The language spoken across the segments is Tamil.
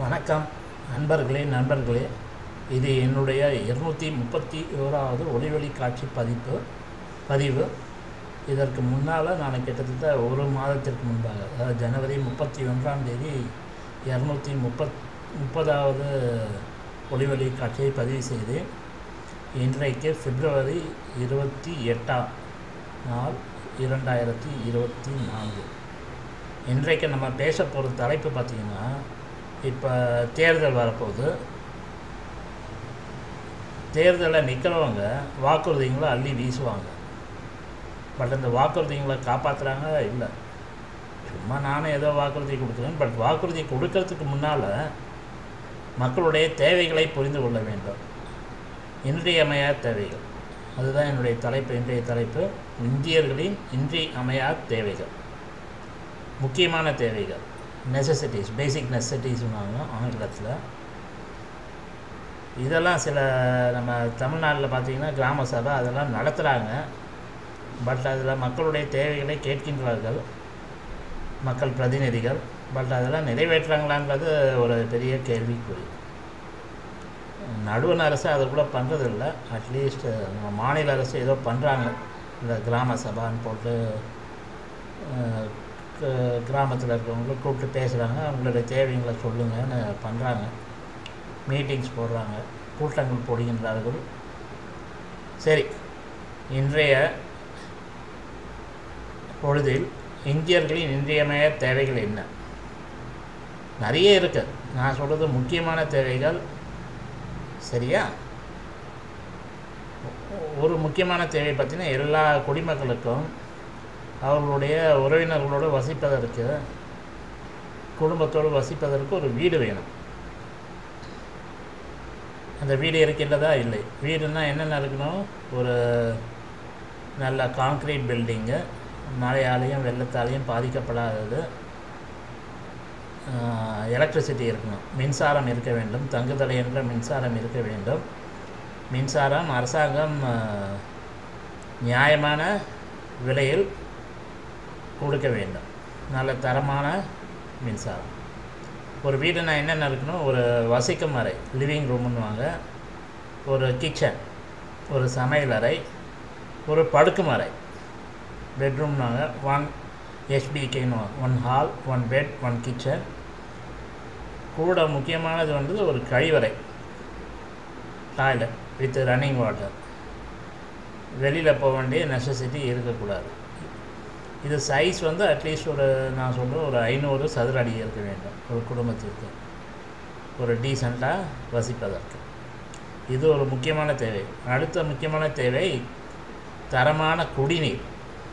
வணக்கம் நண்பர்களே நண்பர்களே இது என்னுடைய இருநூற்றி முப்பத்தி ஓராவது ஒளிவெளி காட்சி பதிப்பு பதிவு இதற்கு முன்னால் நான் கிட்டத்தட்ட ஒரு மாதத்திற்கு முன்பாக அதாவது ஜனவரி முப்பத்தி ஒன்றாம் தேதி இரநூத்தி முப்பத் முப்பதாவது ஒளிவெளி காட்சியை பதிவு செய்தேன் இன்றைக்கு பிப்ரவரி இருபத்தி எட்டாம் நாள் இரண்டாயிரத்தி இருபத்தி நான்கு இன்றைக்கு நம்ம பேச போகிற தலைப்பு பார்த்திங்கன்னா இப்போ தேர்தல் வரப்போகுது தேர்தலில் நிற்கிறவங்க வாக்குறுதிகளை அள்ளி வீசுவாங்க பட் அந்த வாக்குறுதிகளை காப்பாற்றுறாங்க இல்லை சும்மா நானும் ஏதோ வாக்குறுதி கொடுக்குறேன் பட் வாக்குறுதி கொடுக்கறதுக்கு முன்னால் மக்களுடைய தேவைகளை புரிந்து கொள்ள வேண்டும் இன்றியமையா தேவைகள் அதுதான் என்னுடைய தலைப்பு இன்றைய தலைப்பு இந்தியர்களின் இன்றியமையா தேவைகள் முக்கியமான தேவைகள் நெசசிட்டிஸ் பேசிக் நெசசிட்டிஸ்னாங்க ஆங்கிலத்தில் இதெல்லாம் சில நம்ம தமிழ்நாட்டில் பார்த்திங்கன்னா கிராம சபை அதெல்லாம் நடத்துகிறாங்க பட் அதில் மக்களுடைய தேவைகளை கேட்கின்றார்கள் மக்கள் பிரதிநிதிகள் பட் அதெல்லாம் நிறைவேற்றுறாங்களான்றது ஒரு பெரிய கேள்விக்குறி நடுவண் அரசு அதை கூட பண்ணுறதில்ல அட்லீஸ்ட் நம்ம மாநில அரசு ஏதோ பண்ணுறாங்க இந்த கிராம சபான்னு போட்டு கிராமத்தில் இருக்கிறவங்கள கூப்பிட்டு பேசுகிறாங்க அவங்களுடைய தேவைங்களை சொல்லுங்கன்னு பண்ணுறாங்க மீட்டிங்ஸ் போடுறாங்க கூட்டங்கள் போடுகின்றார்கள் சரி இன்றைய பொழுதில் இந்தியர்களின் இன்றியமைய தேவைகள் என்ன நிறைய இருக்குது நான் சொல்கிறது முக்கியமான தேவைகள் சரியா ஒரு முக்கியமான தேவை பார்த்தீங்கன்னா எல்லா குடிமக்களுக்கும் அவர்களுடைய உறவினர்களோடு வசிப்பதற்கு குடும்பத்தோடு வசிப்பதற்கு ஒரு வீடு வேணும் அந்த வீடு இருக்கின்றதா இல்லை வீடுனால் என்னென்ன இருக்கணும் ஒரு நல்ல காங்க்ரீட் பில்டிங்கு மழையாலையும் வெள்ளத்தாலையும் பாதிக்கப்படாதது எலக்ட்ரிசிட்டி இருக்கணும் மின்சாரம் இருக்க வேண்டும் தங்குதடை என்ற மின்சாரம் இருக்க வேண்டும் மின்சாரம் அரசாங்கம் நியாயமான விலையில் கொடுக்க வேண்டும் நல்ல தரமான மின்சாரம் ஒரு வீடுனா என்னென்ன இருக்கணும் ஒரு வசிக்கும் அறை லிவிங் ரூம்னுவாங்க ஒரு கிச்சன் ஒரு சமையல் அறை ஒரு படுக்கும் அறை பெட்ரூம்னாங்க ஒன் ஹெச்பிகேன்னு one hall one bed one kitchen கூட முக்கியமானது வந்து ஒரு கழிவறை டாய்லெட் வித் ரன்னிங் வாட்டர் வெளியில் போக வேண்டிய நெசசிட்டி இருக்கக்கூடாது இது சைஸ் வந்து அட்லீஸ்ட் ஒரு நான் சொல்கிறேன் ஒரு ஐநூறு சதுர அடி இருக்க வேண்டும் ஒரு குடும்பத்திற்கு ஒரு டீசெண்டாக வசிப்பதற்கு இது ஒரு முக்கியமான தேவை அடுத்த முக்கியமான தேவை தரமான குடிநீர்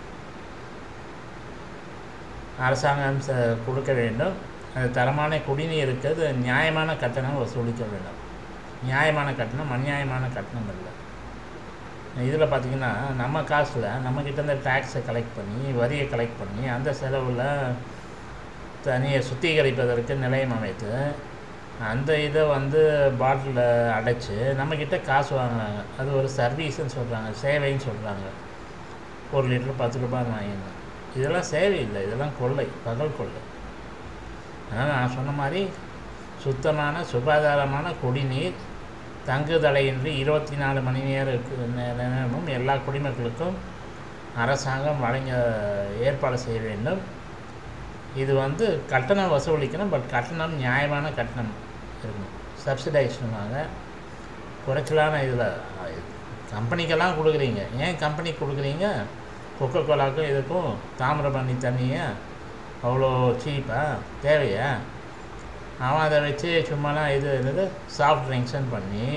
அரசாங்கம் ச கொடுக்க வேண்டும் அந்த தரமான குடிநீருக்கு அது நியாயமான கட்டணம் வசூலிக்க வேண்டும் நியாயமான கட்டணம் அநியாயமான கட்டணம் இல்லை இதில் பார்த்திங்கன்னா நம்ம காசில் நம்மக்கிட்ட இந்த டேக்ஸை கலெக்ட் பண்ணி வரியை கலெக்ட் பண்ணி அந்த செலவில் தனியை சுத்திகரிப்பதற்கு நிலையம் அமைத்து அந்த இதை வந்து பாட்டிலில் அடைச்சி நம்மக்கிட்ட காசு வாங்குறாங்க அது ஒரு சர்வீஸ்ன்னு சொல்கிறாங்க சேவைன்னு சொல்கிறாங்க ஒரு லிட்டர் பத்து ரூபாய் வாங்கிடணும் இதெல்லாம் சேவை இல்லை இதெல்லாம் கொள்ளை பகல் கொள்ளை அதனால் நான் சொன்ன மாதிரி சுத்தமான சுகாதாரமான குடிநீர் தங்குதடையின்றி இருபத்தி நாலு மணி நேரம் நேரமும் எல்லா குடிமக்களுக்கும் அரசாங்கம் வழங்க ஏற்பாடு செய்ய வேண்டும் இது வந்து கட்டணம் வசூலிக்கணும் பட் கட்டணம் நியாயமான கட்டணம் இருக்கணும் சப்சிடைஸ்னுவாங்க குறைச்சலான இதில் கம்பெனிக்கெல்லாம் கொடுக்குறீங்க ஏன் கம்பெனி கொடுக்குறீங்க கொக்கோ கோலாக்கும் இதுக்கும் தாமிரபரணி தண்ணியை அவ்வளோ சீப்பாக தேவையா அவன் அதை வச்சு சும்மாலாம் இது என்னது சாஃப்ட் ட்ரிங்க்ஸ்ன்னு பண்ணி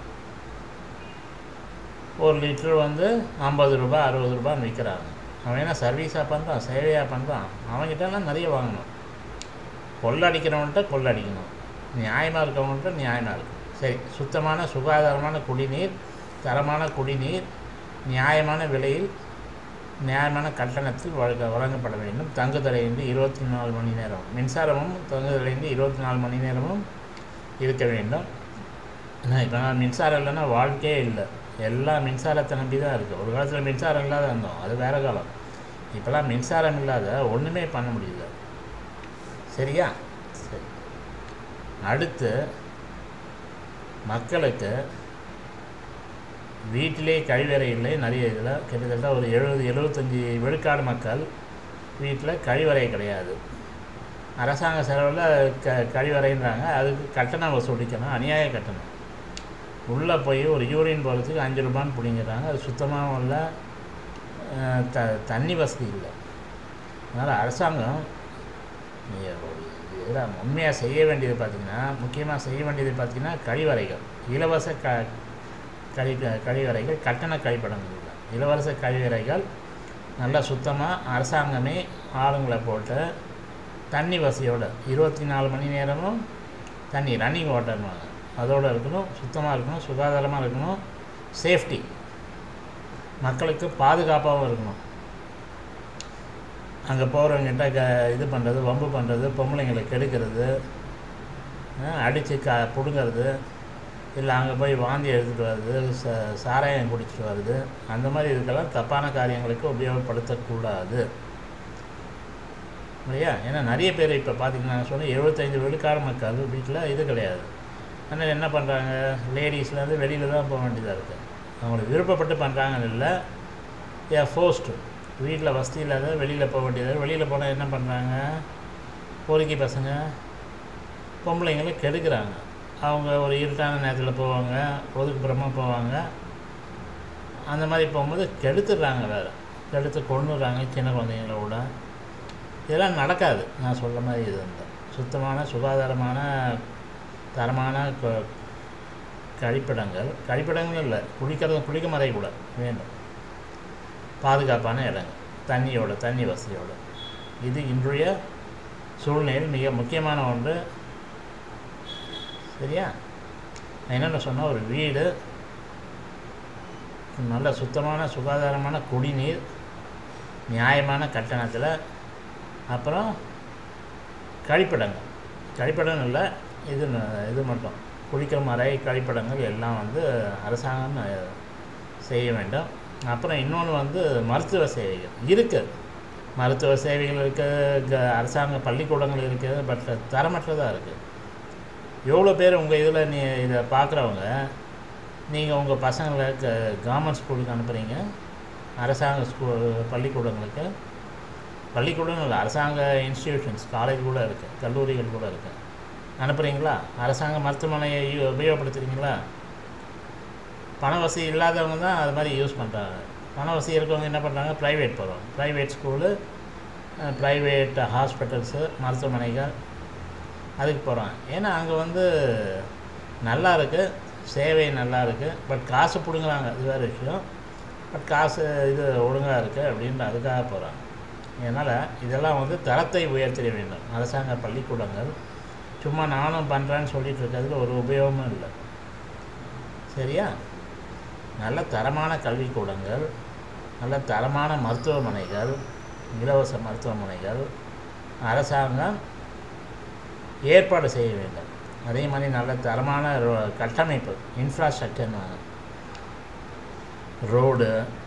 ஒரு லிட்ரு வந்து ஐம்பது ரூபா அறுபது ரூபான்னு விற்கிறாங்க அவன் என்ன சர்வீஸாக பண்ணுறான் சேவையாக பண்ணுறான் அவன்கிட்டலாம் நிறைய வாங்கணும் கொள்ளடிக்கிறவன்கிட்ட கொள்ளடிக்கணும் நியாயமாக இருக்கவங்கள்ட்ட நியாயமாக இருக்கும் சரி சுத்தமான சுகாதாரமான குடிநீர் தரமான குடிநீர் நியாயமான விலையில் நியாயமான கட்டணத்தில் வழங்க வழங்கப்பட வேண்டும் தங்குதடையின்றி இருபத்தி நாலு மணி நேரம் மின்சாரமும் தங்குதடையின்றி இருபத்தி நாலு மணி நேரமும் இருக்க வேண்டும் ஏன்னா இப்போ நான் மின்சாரம் இல்லைன்னா வாழ்க்கையே இல்லை எல்லாம் மின்சாரத்தை நம்பி தான் இருக்குது ஒரு காலத்தில் மின்சாரம் இல்லாத இருந்தோம் அது வேறு காலம் இப்போலாம் மின்சாரம் இல்லாத ஒன்றுமே பண்ண முடியல சரியா சரி அடுத்து மக்களுக்கு வீட்டிலே கழிவறை இல்லை நிறைய இதில் கிட்டத்தட்ட ஒரு எழுபது எழுபத்தஞ்சி விழுக்காடு மக்கள் வீட்டில் கழிவறை கிடையாது அரசாங்க செலவில் க கழிவறைன்றாங்க அதுக்கு கட்டணம் வசூலிக்கணும் அநியாய கட்டணம் உள்ளே போய் ஒரு யூரின் போகிறதுக்கு அஞ்சு ரூபான்னு பிடிங்கிறாங்க அது சுத்தமாகவும் இல்லை அஹ், த தண்ணி வசதி இல்லை அதனால் அரசாங்கம் இதில் உண்மையாக செய்ய வேண்டியது பார்த்திங்கன்னா முக்கியமாக செய்ய வேண்டியது பார்த்திங்கன்னா கழிவறைகள் இலவச க கழி கழிவறைகள் கட்டண கழிப்பிடங்கள் இல்லை இலவச கழிவறைகள் நல்லா சுத்தமாக அரசாங்கமே ஆளுங்களை போட்டு தண்ணி வசதியோட இருபத்தி நாலு மணி நேரமும் தண்ணி ரன்னிங் வாட்டர்னுவாங்க அதோடு இருக்கணும் சுத்தமாக இருக்கணும் சுகாதாரமாக இருக்கணும் சேஃப்டி மக்களுக்கு பாதுகாப்பாகவும் இருக்கணும் அங்கே போகிறவங்கிட்ட க இது பண்ணுறது வம்பு பண்ணுறது பொம்பளைங்களை கெடுக்கிறது அடித்து க பிடுங்கிறது இல்லை அங்கே போய் வாந்தி எடுத்துகிட்டு வர்றது ச சாராயம் குடிச்சிட்டு வருது அந்த மாதிரி இதுக்கெல்லாம் தப்பான காரியங்களுக்கு உபயோகப்படுத்தக்கூடாது இல்லையா ஏன்னா நிறைய பேர் இப்போ பார்த்தீங்கன்னா நான் சொன்னேன் எழுபத்தைந்து விழுக்காடு மக்கள் வீட்டில் இது கிடையாது ஆனால் என்ன பண்ணுறாங்க லேடிஸ்லேருந்து வெளியில் தான் போக வேண்டியதாக இருக்குது அவங்களுக்கு விருப்பப்பட்டு பண்ணுறாங்கன்னு இல்லை ஏ ஃபோஸ்ட்டு வீட்டில் வசதி இல்லாத வெளியில் போக வேண்டியது வெளியில் போனால் என்ன பண்ணுறாங்க பொறுக்கி பசங்க பொம்பளைங்களை கெடுக்கிறாங்க அவங்க ஒரு இருட்டான நேரத்தில் போவாங்க ஒதுக்குப்புறமாக போவாங்க அந்த மாதிரி போகும்போது கெடுத்துடுறாங்க வேறு கெடுத்து கொண்டுடுறாங்க சின்ன குழந்தைங்கள கூட இதெல்லாம் நடக்காது நான் சொல்கிற மாதிரி இது வந்து சுத்தமான சுகாதாரமான தரமான க- கழிப்பிடங்கள் கழிப்பிடங்கள் இல்லை குளிக்கிறது குளிக்க மறை கூட வேண்டும் பாதுகாப்பான இடங்கள் தண்ணியோட தண்ணி வசதியோட இது இன்றைய சூழ்நிலையில் மிக முக்கியமான ஒன்று சரியா நான் என்னென்ன சொன்னால் ஒரு வீடு நல்ல சுத்தமான சுகாதாரமான குடிநீர் நியாயமான கட்டணத்தில் அப்புறம் கழிப்பிடங்கள் கழிப்பிடம் இல்லை இது ந- இது மட்டும் குளிக்கிற மறை கழிப்பிடங்கள் எல்லாம் வந்து அரசாங்கம் அஹ், செய்ய வேண்டும் அப்புறம் இன்னொன்று வந்து மருத்துவ சேவைகள் இருக்குது மருத்துவ சேவைகள் இருக்குது க- அரசாங்க பள்ளிக்கூடங்கள் இருக்குது பட் தரமற்றதாக இருக்குது எவ்வளோ பேர் உங்கள் இதில் நீ இதை பார்க்குறவங்க நீங்கள் உங்கள் பசங்களை க கவர்மெண்ட் ஸ்கூலுக்கு அனுப்புகிறீங்க அரசாங்க ஸ்கூல் பள்ளிக்கூடங்களுக்கு பள்ளிக்கூடம் இல்லை அரசாங்க இன்ஸ்டிடியூஷன்ஸ் காலேஜ் கூட இருக்குது கல்லூரிகள் கூட இருக்குது அனுப்புகிறீங்களா அரசாங்க மருத்துவமனையை யூ- உபயோகப்படுத்துகிறீங்களா பண வசதி இல்லாதவங்க தான் அது மாதிரி யூஸ் பண்ணுறாங்க பண வசதி இருக்கவங்க என்ன பண்ணுறாங்க ப்ரைவேட் போகிறோம் ப்ரைவேட் ஸ்கூலு ப்ரைவேட் ஹாஸ்பிட்டல்ஸு மருத்துவமனைகள் அதுக்கு போகிறாங்க ஏன்னா அங்கே வந்து நல்லா இருக்குது சேவை நல்லா இருக்குது பட் காசு பிடுங்குறாங்க அது வேறு விஷயம் பட் காசு இது ஒழுங்காக இருக்குது அப்படின்ட்டு அதுக்காக போகிறாங்க அதனால் இதெல்லாம் வந்து தரத்தை உயர்த்திட வேண்டும் அரசாங்க பள்ளிக்கூடங்கள் சும்மா நானும் பண்ணுறேன்னு சொல்லிட்டு இருக்கிறதுல ஒரு உபயோகமும் இல்லை சரியா நல்ல தரமான கல்விக்கூடங்கள் நல்ல தரமான மருத்துவமனைகள் இலவச மருத்துவமனைகள் அரசாங்கம் ஏற்பாடு செய்ய வேண்டும் அதே மாதிரி நல்ல தரமான ரோ- கட்டமைப்பு இன்ஃப்ராஸ்ட்ரக்சர்னு ரோடு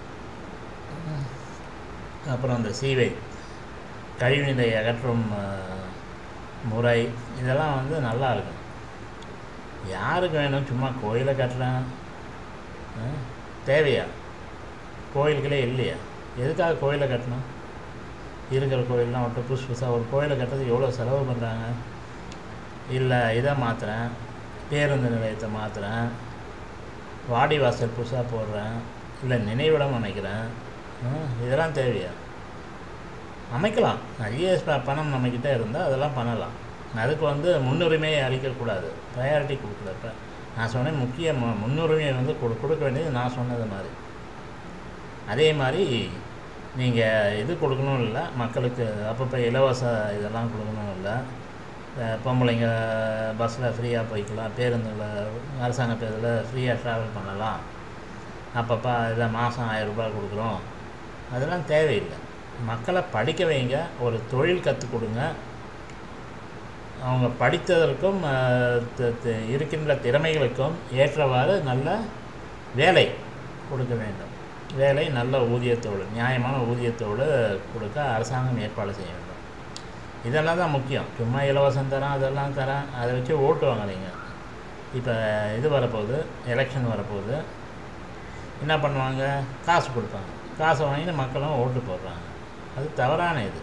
அப்புறம் அந்த சீவை கழிவுநீரை அகற்றும் அஹ், முறை இதெல்லாம் வந்து நல்லா இருக்கும் யாருக்கு வேணும் சும்மா கோயிலை கட்டுறேன் அஹ், தேவையா கோயிலுக்களே இல்லையா எதுக்காக கோயிலை கட்டணும் இருக்கிற கோயிலெலாம் விட்டு புதுசு புதுசாக ஒரு கோயிலை கட்டுறதுக்கு எவ்வளோ செலவு பண்ணுறாங்க இல்லை இதை மாற்றுறேன் பேருந்து நிலையத்தை மாற்றுறேன் வாடி வாசல் புதுசாக போடுறேன் இல்லை நினைவிடம் அமைக்கிறேன் ஹம், இதெல்லாம் தேவையா அமைக்கலாம் நிறைய ப- பணம் நம்மக்கிட்ட இருந்தால் அதெல்லாம் பண்ணலாம் அதுக்கு வந்து முன்னுரிமையை அளிக்கக்கூடாது ப்ரையாரிட்டி கொடுக்குறப்ப நான் சொன்னேன் முக்கிய மு- முன்னுரிமையை வந்து கொடு கொடுக்க வேண்டியது நான் சொன்னது மாதிரி அதே மாதிரி நீங்கள் இது கொடுக்கணும் இல்லை மக்களுக்கு அப்பப்போ இலவச இதெல்லாம் கொடுக்கணும் இல்லை அஹ் பொம்பளைங்க பஸ்ஸில் ஃப்ரீயாக போய்க்கலாம் பேருந்தில் அரசாங்க பேருந்தில் ஃப்ரீயாக ட்ராவல் பண்ணலாம் அப்பப்போ இதில் மாதம் ஆயிரம் ரூபாய் கொடுக்குறோம் அதெல்லாம் தேவையில்லை மக்களை படிக்க வைங்க ஒரு தொழில் கற்றுக் கொடுங்க அவங்க படித்ததற்கும் அஹ், த- த- இருக்கின்ற திறமைகளுக்கும் ஏற்றவாறு நல்ல வேலை கொடுக்க வேண்டும் வேலை நல்ல ஊதியத்தோடு நியாயமான ஊதியத்தோடு கொடுக்க அரசாங்கம் ஏற்பாடு செய்ய வேண்டும் இதெல்லாம் தான் முக்கியம் சும்மா இலவசம் தரேன் அதெல்லாம் தரேன் அதை வச்சு ஓட்டு வாங்குறீங்க இப்போ இது வரப்போகுது எலெக்ஷன் வரப்போகுது என்ன பண்ணுவாங்க காசு கொடுப்பாங்க காசை வாங்கிட்டு மக்களும் ஓட்டு போடுறாங்க அது தவறான இது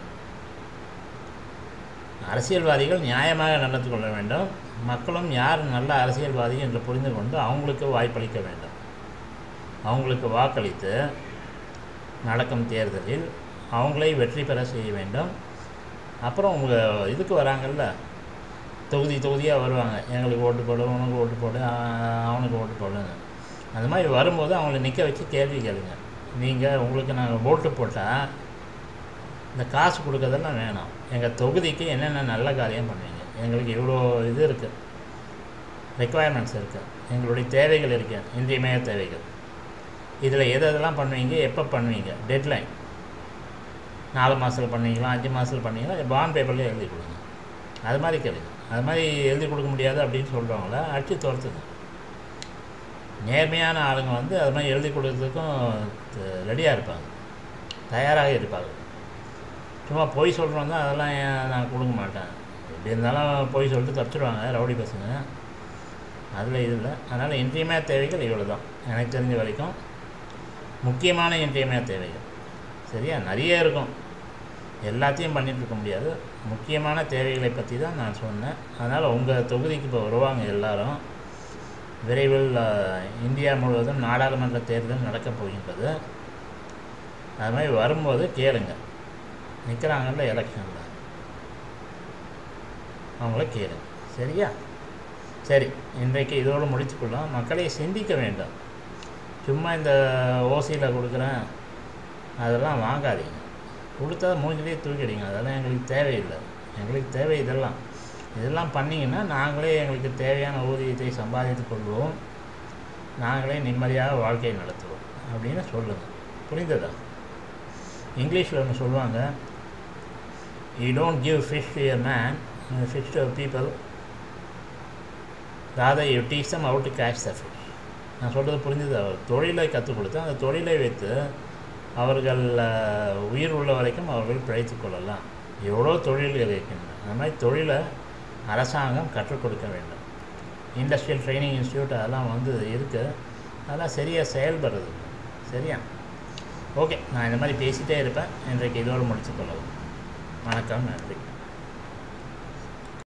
அரசியல்வாதிகள் நியாயமாக நடந்து கொள்ள வேண்டும் மக்களும் யார் நல்ல அரசியல்வாதி என்று புரிந்து கொண்டு அவங்களுக்கு வாய்ப்பளிக்க வேண்டும் அவங்களுக்கு வாக்களித்து நடக்கும் தேர்தலில் அவங்களை வெற்றி பெற செய்ய வேண்டும் அப்புறம் உங்கள் இதுக்கு வராங்கல்ல தொகுதி தொகுதியாக வருவாங்க எங்களுக்கு ஓட்டு போடு உனக்கு ஓட்டு போடு ஆ- அவனுக்கு ஓட்டு போடுன்னு அந்த மாதிரி வரும்போது அவங்கள நிற்க வச்சு கேள்வி கேளுங்க நீங்கள் உங்களுக்கு நாங்கள் ஓட்டு போட்டால் இந்த காசு கொடுக்கறதெல்லாம் வேணாம் எங்கள் தொகுதிக்கு என்னென்ன நல்ல காரியம் பண்ணுவீங்க எங்களுக்கு இவ்வளோ இது இருக்குது ரெக்குவயர்மெண்ட்ஸ் இருக்குது எங்களுடைய தேவைகள் இருக்குது இன்றியமைய தேவைகள் இதில் எது எதெல்லாம் பண்ணுவீங்க எப்போ பண்ணுவீங்க டெட்லைன் நாலு மாதத்தில் பண்ணுவீங்களா அஞ்சு மாதத்தில் பண்ணுவீங்களா பாண்ட் பேப்பர்லேயே எழுதி கொடுங்க அது மாதிரி கேளுங்க அது மாதிரி எழுதி கொடுக்க முடியாது அப்படின்னு சொல்கிறவங்கள அடிச்சு துரத்துங்க நேர்மையான ஆளுங்க வந்து அது மாதிரி எழுதி கொடுக்கறதுக்கும் ரெடியாக இருப்பாங்க தயாராக இருப்பாங்க சும்மா பொய் சொல்கிறவங்க அதெல்லாம் ஏன் நான் கொடுக்க மாட்டேன் எப்படி இருந்தாலும் பொய் சொல்லிட்டு தப்பிச்சிடுவாங்க ரவுடி பசங்க அதில் இது இல்லை அதனால் இன்றியமைய தேவைகள் இவ்வளோ தான் எனக்கு தெரிஞ்ச வரைக்கும் முக்கியமான இன்றியமைய தேவைகள் சரியா நிறைய இருக்கும் எல்லாத்தையும் பண்ணிட்டு இருக்க முடியாது முக்கியமான தேவைகளை பற்றி தான் நான் சொன்னேன் அதனால் உங்கள் தொகுதிக்கு இப்போ வருவாங்க எல்லாரும் விரைவில் அஹ், இந்தியா முழுவதும் நாடாளுமன்ற தேர்தல் நடக்கப் போகின்றது அது மாதிரி வரும்போது கேளுங்க நிற்கிறாங்கல்ல எலெக்ஷனில் அவங்கள கேளுங்க சரியா சரி இன்றைக்கு இதோடு முடித்துக்கொள்ளலாம் மக்களை சிந்திக்க வேண்டும் சும்மா இந்த ஓசியில் கொடுக்குறேன் அதெல்லாம் வாங்காதீங்க கொடுத்தா மூஞ்சிலே தூக்கிடுங்க அதெல்லாம் எங்களுக்கு தேவையில்லை எங்களுக்கு தேவை இதெல்லாம் இதெல்லாம் பண்ணிங்கன்னா நாங்களே எங்களுக்கு தேவையான ஊதியத்தை சம்பாதித்துக் கொள்வோம் நாங்களே நிம்மதியாக வாழ்க்கையை நடத்துவோம் அப்படின்னு சொல்லுங்கள் புரிந்ததா இங்கிலீஷில் ஒன்று சொல்லுவாங்க you don't give fish to a man fish to people rather you teach them how to catch the fish நான் சொல்கிறது புரிஞ்சது அவர் தொழிலை கற்றுக் கொடுத்து அந்த தொழிலை வைத்து அவர்கள் அஹ், உயிர் உள்ள வரைக்கும் அவர்கள் பிழைத்துக் கொள்ளலாம் எவ்வளோ தொழில்கள் இருக்கின்றன அந்த மாதிரி தொழிலை அரசாங்கம் கற்றுக் கொடுக்க வேண்டும் இண்டஸ்ட்ரியல் ட்ரைனிங் இன்ஸ்டியூட் அதெல்லாம் வந்து இருக்குது அதெல்லாம் சரியாக செயல்படுறது சரியா ஓகே நான் இந்த மாதிரி பேசிகிட்டே இருப்பேன் இன்றைக்கு இதோடு முடித்துக்கொள்ளவும் வணக்கம் நன்றி